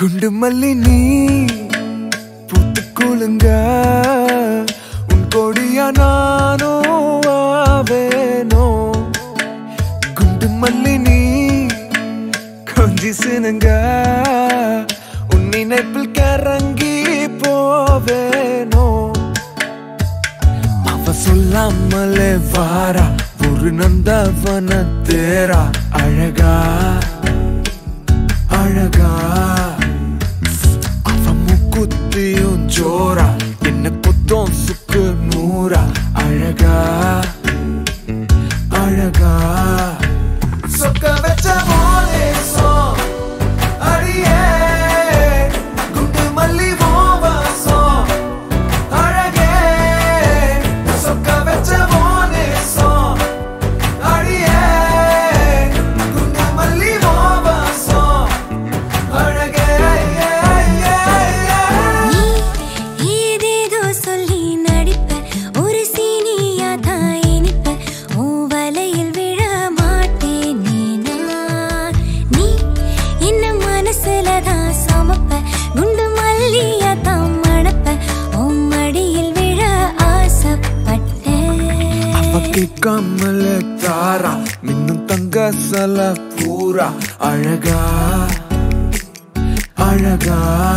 குண்டு மல்லி நீ பூத்து குலுங்க உன் கொடியா நானோ ஆவேனோ குண்டு மல்லி நீ கொஞ்சி சினுங்க உன் நினைப்பில் கரங்கி போவேனோ அவ சொல்லாமலே வாரா ஒரு நந்தவன தேரா அழகா அழகா அவ முக்குத்தியும் ஜோரா என்ன குத்தம் சுக்கு நூறா அழகா அழகா சொக்க வச்ச மோலேசம் அடியே குண்டு மல்லி வாசம் அழகே சொக்க வச்ச மோலேசம் அடியே குண்டு மல்லி வாசம் அழகே நீ ஏதேதோ சொல்லி நடிப்ப ஒரு சீனியா தான் இனிப்ப உன் வலையில் விழ மாட்டேனே நான் நீ என்ன மனசுல தான் சமப்ப குண்டு மல்லியா தான் மணப்ப உன் மடியில் விழ ஆசைப்பட்டேன் அவ கேட்காமல தாரா மின்னும் தங்க சல பூரா அழகா அழகா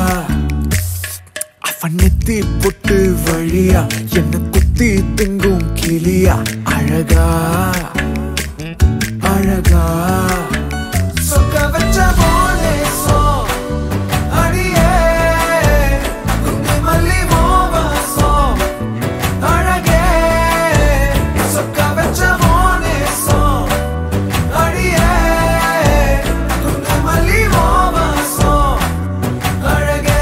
அவ நெத்தி பொட்டு வழியா என்ன குத்தி திங்கும் கிளியா அழகா அழகா சொக்க வச்ச மோலேசம் அடியே குண்டு மல்லி வாசம் அழகே சொக்க வச்ச மோனேசம் அடியே குண்டு மல்லி வாசம் அழகே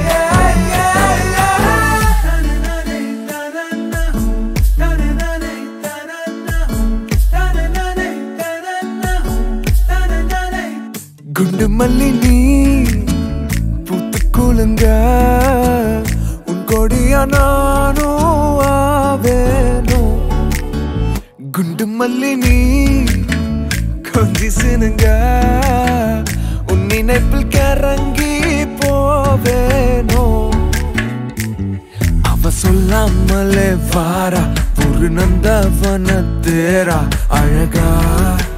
குண்டு மல்லி நீ பூத்து குலுங்க உன் கொடியா நானோ ஆவேனோ குண்டு மல்லி நீ கொஞ்சி சினுங்க உன் நினைப்பில் கரங்கி போவேனோ அவ சொல்லாமலே வாரா ஒரு நந்தவன தேரா அழகா